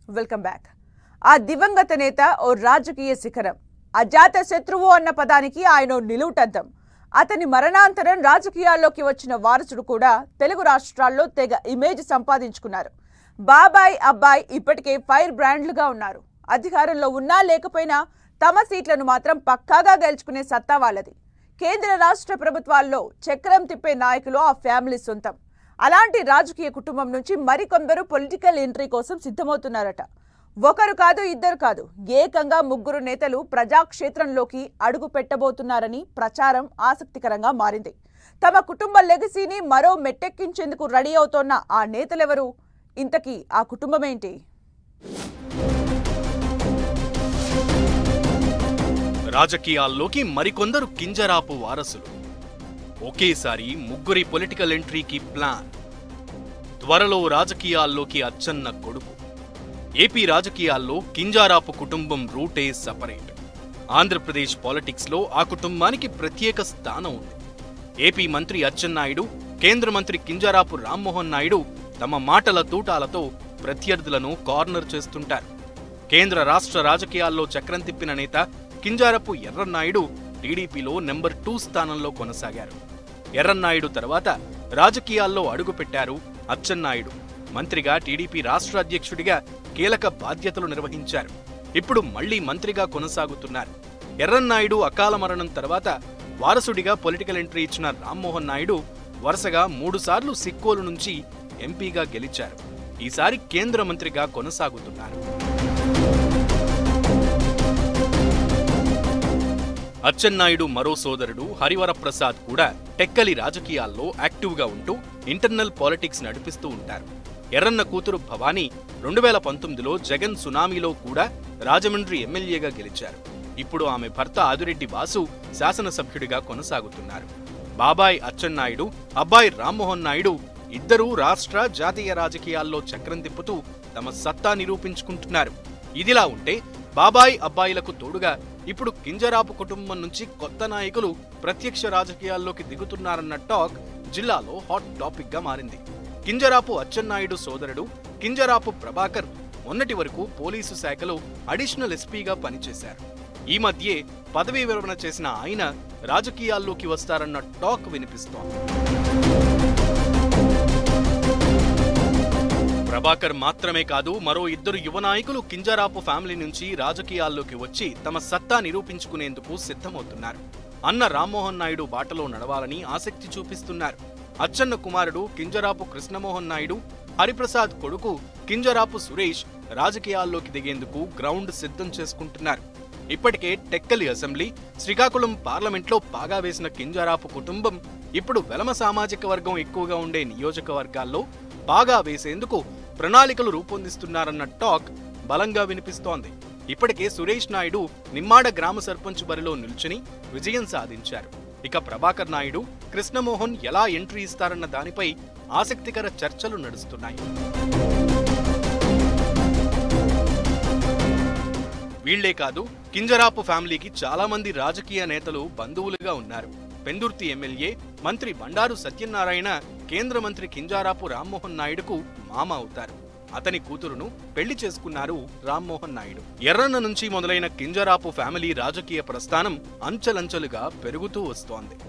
welcome back ఆ దివంగత నేత ఓ రాజకీయ శిఖరం అజాత శత్రువు అన్న పదానికి ఆయన ఓ నిలువుటద్దం అతని మరణాంతరం రాజకీయాల్లోకి వచ్చిన వారసుడు కూడా తెలుగు రాష్ట్రాల్లో తెగ ఇమేజ్ సంపాదించుకున్నారు బాబాయ్ అబ్బాయి ఇప్పటికే ఫైర్ బ్రాండ్లుగా ఉన్నారు అధికారంలో ఉన్నా లేకపోయినా తమ సీట్లను మాత్రం పక్కాగా గెలుచుకునే సత్తా వాళ్ళది కేంద్ర రాష్ట్ర ప్రభుత్వాల్లో చక్రం తిప్పే నాయకులు ఆ ఫ్యామిలీ సొంతం అలాంటి రాజకీయ కుటుంబం నుంచి మరికొందరు పొలిటికల్ ఎంట్రీ కోసం సిద్ధమవుతున్నారట ఒకరు కాదు ఇద్దరు కాదు ఏకంగా ముగ్గురు నేతలు ప్రజాక్షేత్రంలోకి అడుగు పెట్టబోతున్నారని ప్రచారం ఆసక్తికరంగా మారింది తమ కుటుంబ లెగసీని మరో మెట్టెక్కించేందుకు రెడీ అవుతోన్న ఆ నేతలెవరు ఇంతకీ ఆ కుటుంబం ఏంటి రాజకీయాల్లోకి మరికొందరు కింజరాపు వారసులు ఒకేసారి ముగ్గురి పొలిటికల్ ఎంట్రీకి ప్లాన్ త్వరలో రాజకీయాల్లోకి అచ్చన్న కొడుకు ఏపీ రాజకీయాల్లో కింజారాపు కుటుంబం రూటే సపరేట్ ఆంధ్రప్రదేశ్ పాలిటిక్స్ లో ఆ కుటుంబానికి ప్రత్యేక స్థానం ఉంది ఏపీ మంత్రి అచ్చెన్నాయుడు కేంద్ర మంత్రి కింజారాపు రామ్మోహన్ నాయుడు తమ మాటల తూటాలతో ప్రత్యర్థులను కార్నర్ చేస్తుంటారు కేంద్ర రాష్ట్ర రాజకీయాల్లో చక్రం తిప్పిన నేత కింజారపు ఎర్రన్నాయుడు టీడీపీలో నెంబర్ టూ స్థానంలో కొనసాగారు ఎర్రన్నాయుడు తర్వాత రాజకీయాల్లో అడుగుపెట్టారు అచ్చెన్నాయుడు మంత్రిగా టీడీపీ రాష్ట్ర అధ్యక్షుడిగా కీలక బాధ్యతలు నిర్వహించారు ఇప్పుడు మళ్లీ మంత్రిగా కొనసాగుతున్నారు ఎర్రన్నాయుడు అకాల మరణం తర్వాత వారసుడిగా పొలిటికల్ ఎంట్రీ ఇచ్చిన రామ్మోహన్ నాయుడు వరుసగా మూడుసార్లు సిక్కోలు నుంచి ఎంపీగా గెలిచారు ఈసారి కేంద్ర మంత్రిగా కొనసాగుతున్నారు అచ్చెన్నాయుడు మరో సోదరుడు హరివర ప్రసాద్ కూడా టెక్కలి రాజకీయాల్లో యాక్టివ్గా ఉంటూ ఇంటర్నల్ పాలిటిక్స్ నడిపిస్తూ ఉంటారు ఎర్రన్న కూతురు భవానీ రెండు వేల పంతొమ్మిదిలో జగన్ సునామీలో కూడా రాజమండ్రి ఎమ్మెల్యేగా గెలిచారు ఇప్పుడు ఆమె భర్త ఆదిరెడ్డి బాసు శాసనసభ్యుడిగా కొనసాగుతున్నారు బాబాయ్ అచ్చెన్నాయుడు అబ్బాయి రామ్మోహన్ నాయుడు ఇద్దరూ రాష్ట్ర జాతీయ రాజకీయాల్లో చక్రం తిప్పుతూ తమ సత్తా నిరూపించుకుంటున్నారు ఇదిలా ఉంటే బాబాయ్ అబ్బాయిలకు తోడుగా ఇప్పుడు కింజరాపు కుటుంబం నుంచి కొత్త నాయకులు ప్రత్యక్ష రాజకీయాల్లోకి దిగుతున్నారన్న టాక్ జిల్లాలో హాట్ టాపిక్ గా మారింది కింజరాపు అచ్చెన్నాయుడు సోదరుడు కింజరాపు ప్రభాకర్ మొన్నటి వరకు పోలీసు శాఖలో అడిషనల్ ఎస్పీగా పనిచేశారు ఈ మధ్యే పదవీ విరమణ చేసిన ఆయన రాజకీయాల్లోకి వస్తారన్న టాక్ వినిపిస్తోంది ప్రభాకర్ మాత్రమే కాదు మరో ఇద్దరు యువ నాయకులు కింజరాపు ఫ్యామిలీ నుంచి రాజకీయాల్లోకి వచ్చి తమ సత్తా నిరూపించుకునేందుకు సిద్ధమవుతున్నారు అన్న రామ్మోహన్ నాయుడు బాటలో నడవాలని ఆసక్తి చూపిస్తున్నారు అచ్చన్న కుమారుడు కింజరాపు కృష్ణమోహన్ నాయుడు హరిప్రసాద్ కొడుకు కింజరాపు సురేష్ రాజకీయాల్లోకి దిగేందుకు గ్రౌండ్ సిద్ధం చేసుకుంటున్నారు ఇప్పటికే టెక్కలి అసెంబ్లీ శ్రీకాకుళం పార్లమెంట్లో పాగా వేసిన కింజరాపు కుటుంబం ఇప్పుడు వెలమ సామాజిక వర్గం ఎక్కువగా ఉండే నియోజకవర్గాల్లో పాగా వేసేందుకు ప్రణాళికలు రూపొందిస్తున్నారన్న టాక్ బలంగా వినిపిస్తోంది ఇప్పటికే సురేష్ నాయుడు నిమ్మాడ గ్రామ సర్పంచ్ బరిలో నిల్చుని విజయం సాధించారు ఇక ప్రభాకర్ నాయుడు కృష్ణమోహన్ ఎలా ఎంట్రీ ఇస్తారన్న దానిపై ఆసక్తికర చర్చలు నడుస్తున్నాయి వీళ్లే కాదు కింజరాపు ఫ్యామిలీకి చాలా మంది రాజకీయ నేతలు బంధువులుగా ఉన్నారు పెందుర్తి ఎమ్మెల్యే మంత్రి బండారు సత్యనారాయణ కేంద్ర మంత్రి కింజారాపు రామ్మోహన్ నాయుడుకు మామ అవుతారు అతని కూతురును పెళ్లి చేసుకున్నారు రామ్మోహన్ నాయుడు ఎర్రన్న నుంచి మొదలైన కింజరాపు ఫ్యామిలీ రాజకీయ ప్రస్థానం అంచెలంచెలుగా పెరుగుతూ వస్తోంది